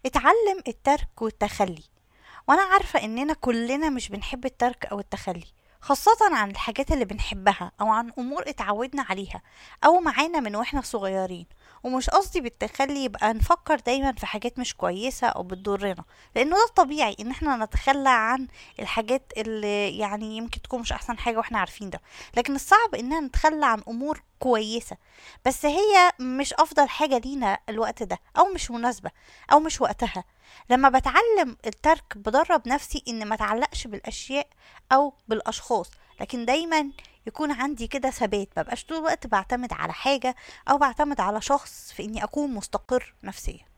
اتعلم الترك والتخلي وانا عارفة اننا كلنا مش بنحب الترك او التخلي خاصة عن الحاجات اللي بنحبها أو عن أمور اتعودنا عليها أو معانا من واحنا صغيرين ومش قصدي بالتخلي يبقى نفكر دايما في حاجات مش كويسة أو بتضرنا لأنه ده الطبيعي إن احنا نتخلى عن الحاجات اللي يعني يمكن تكون مش أحسن حاجة واحنا عارفين ده لكن الصعب إننا نتخلى عن أمور كويسة بس هي مش أفضل حاجة لينا الوقت ده أو مش مناسبة أو مش وقتها لما بتعلم الترك بدرب نفسي إن ما تعلقش بالأشياء أو بالأشخاص لكن دايما يكون عندي كده ثبات مبقاش طول الوقت بعتمد على حاجة أو بعتمد على شخص في إني أكون مستقر نفسيا